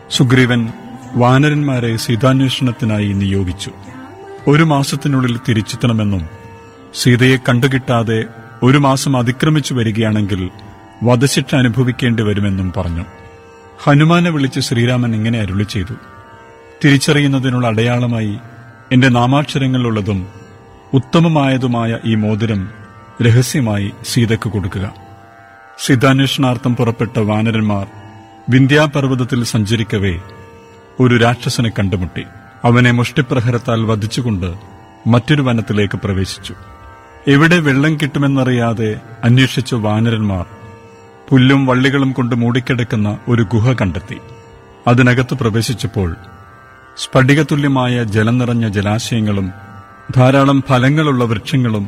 സുഗ്രീവൻ വാനരന്മാരെ സീതാന്വേഷണത്തിനായി നിയോഗിച്ചു ഒരു മാസത്തിനുള്ളിൽ തിരിച്ചെത്തണമെന്നും സീതയെ കണ്ടുകിട്ടാതെ ഒരു മാസം അതിക്രമിച്ചു വരികയാണെങ്കിൽ വധശിക്ഷ അനുഭവിക്കേണ്ടി വരുമെന്നും പറഞ്ഞു ഹനുമാനെ വിളിച്ച് ശ്രീരാമൻ ഇങ്ങനെ അരുളി ചെയ്തു തിരിച്ചറിയുന്നതിനുള്ള അടയാളമായി എന്റെ നാമാക്ഷരങ്ങളിലുള്ളതും ഉത്തമമായതുമായ ഈ മോതിരം രഹസ്യമായി സീതയ്ക്ക് കൊടുക്കുക സീതാന്വേഷണാർത്ഥം പുറപ്പെട്ട വാനരന്മാർ വിന്ധ്യാപർവ്വതത്തിൽ സഞ്ചരിക്കവേ ഒരു രാക്ഷസനെ കണ്ടുമുട്ടി അവനെ മുഷ്ടിപ്രഹരത്താൽ വധിച്ചുകൊണ്ട് മറ്റൊരു വനത്തിലേക്ക് പ്രവേശിച്ചു എവിടെ വെള്ളം കിട്ടുമെന്നറിയാതെ അന്വേഷിച്ച വാനരന്മാർ പുല്ലും വള്ളികളും കൊണ്ട് മൂടിക്കിടക്കുന്ന ഒരു ഗുഹ കണ്ടെത്തി അതിനകത്ത് പ്രവേശിച്ചപ്പോൾ സ്ഫടികതുല്യമായ ജലം നിറഞ്ഞ ജലാശയങ്ങളും ധാരാളം ഫലങ്ങളുള്ള വൃക്ഷങ്ങളും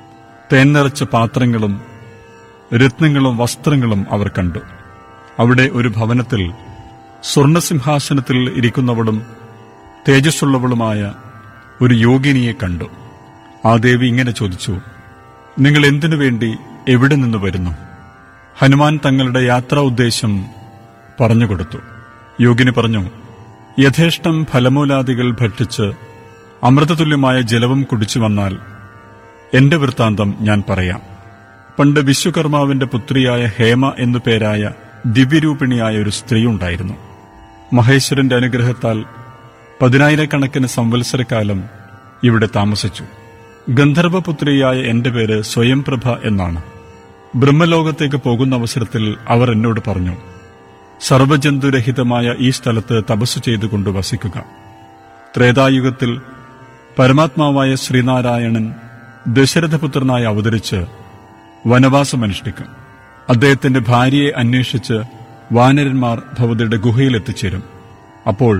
തേൻ നിറച്ച പാത്രങ്ങളും രത്നങ്ങളും വസ്ത്രങ്ങളും അവർ കണ്ടു അവിടെ ഒരു ഭവനത്തിൽ സ്വർണസിംഹാസനത്തിൽ ഇരിക്കുന്നവളും തേജസ്സുള്ളവളുമായ ഒരു യോഗിനിയെ കണ്ടു ആ ദേവി ഇങ്ങനെ ചോദിച്ചു നിങ്ങൾ എന്തിനു വേണ്ടി എവിടെ നിന്ന് വരുന്നു ഹനുമാൻ തങ്ങളുടെ യാത്രാ ഉദ്ദേശം പറഞ്ഞുകൊടുത്തു യോഗിനി പറഞ്ഞു യഥേഷ്ടം ഫലമൂലാദികൾ ഭക്ഷിച്ച് അമൃതതുല്യമായ ജലവും കുടിച്ചു വന്നാൽ എന്റെ വൃത്താന്തം ഞാൻ പറയാം പണ്ട് വിശ്വകർമാവിന്റെ പുത്രിയായ ഹേമ എന്നു പേരായ ദിവ്യരൂപിണിയായ ഒരു സ്ത്രീ ഉണ്ടായിരുന്നു മഹേശ്വരന്റെ അനുഗ്രഹത്താൽ പതിനായിരക്കണക്കിന് സംവത്സരക്കാലം ഇവിടെ താമസിച്ചു ഗന്ധർവപുത്രിയായ എന്റെ പേര് സ്വയംപ്രഭ എന്നാണ് ബ്രഹ്മലോകത്തേക്ക് പോകുന്ന അവസരത്തിൽ അവർ എന്നോട് പറഞ്ഞു സർവജന്തുരഹിതമായ ഈ സ്ഥലത്ത് തപസ് ചെയ്തുകൊണ്ട് വസിക്കുക ത്രേതായുഗത്തിൽ പരമാത്മാവായ ശ്രീനാരായണൻ ദശരഥപുത്രനായി അവതരിച്ച് വനവാസമനുഷ്ഠിക്കും അദ്ദേഹത്തിന്റെ ഭാര്യയെ അന്വേഷിച്ച് വാനരന്മാർ ഭവതിയുടെ ഗുഹയിലെത്തിച്ചേരും അപ്പോൾ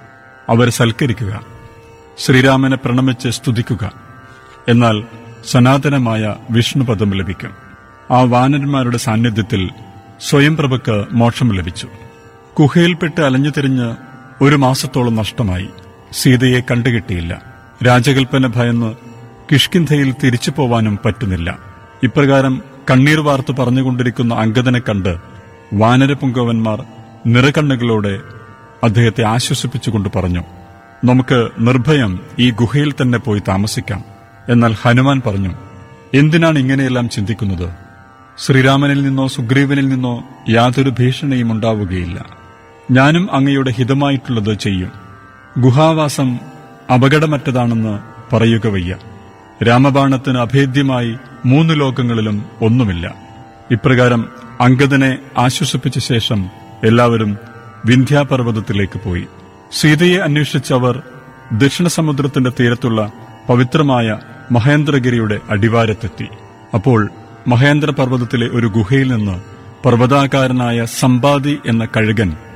അവരെ സൽക്കരിക്കുക ശ്രീരാമനെ പ്രണമിച്ച് സ്തുതിക്കുക എന്നാൽ സനാതനമായ വിഷ്ണുപദം ലഭിക്കും ആ വാനരന്മാരുടെ സാന്നിധ്യത്തിൽ സ്വയംപ്രഭയ്ക്ക് മോക്ഷം ലഭിച്ചു ഗുഹയിൽപ്പെട്ട് അലഞ്ഞു തിരിഞ്ഞ് ഒരു മാസത്തോളം നഷ്ടമായി സീതയെ കണ്ടുകിട്ടിയില്ല രാജകൽപ്പന ഭയന്ന് കിഷ്കിന്ധയിൽ തിരിച്ചു പോവാനും പറ്റുന്നില്ല ഇപ്രകാരം കണ്ണീർ വാർത്ത് പറഞ്ഞുകൊണ്ടിരിക്കുന്ന അങ്കദനെ കണ്ട് വാനരപുങ്കവന്മാർ നിറകണ്ണുകളോടെ അദ്ദേഹത്തെ ആശ്വസിപ്പിച്ചുകൊണ്ട് പറഞ്ഞു നമുക്ക് നിർഭയം ഈ ഗുഹയിൽ തന്നെ പോയി താമസിക്കാം എന്നാൽ ഹനുമാൻ പറഞ്ഞു എന്തിനാണ് ഇങ്ങനെയെല്ലാം ചിന്തിക്കുന്നത് ശ്രീരാമനിൽ നിന്നോ സുഗ്രീവനിൽ നിന്നോ യാതൊരു ഭീഷണിയും ഉണ്ടാവുകയില്ല ഞാനും അങ്ങയുടെ ഹിതമായിട്ടുള്ളത് ചെയ്യും ഗുഹാവാസം അപകടമറ്റതാണെന്ന് പറയുക വയ്യ രാമബാണത്തിന് അഭേദ്യമായി മൂന്ന് ലോകങ്ങളിലും ഒന്നുമില്ല ഇപ്രകാരം അങ്കദനെ ആശ്വസിപ്പിച്ച ശേഷം എല്ലാവരും വിന്ധ്യാപർവ്വതത്തിലേക്ക് പോയി സീതയെ അന്വേഷിച്ചവർ ദക്ഷിണ സമുദ്രത്തിന്റെ തീരത്തുള്ള പവിത്രമായ മഹേന്ദ്രഗിരിയുടെ അടിവാരത്തെത്തി അപ്പോൾ മഹേന്ദ്ര പർവ്വതത്തിലെ ഒരു ഗുഹയിൽ നിന്ന് പർവ്വതാകാരനായ സമ്പാദി എന്ന കഴുകൻ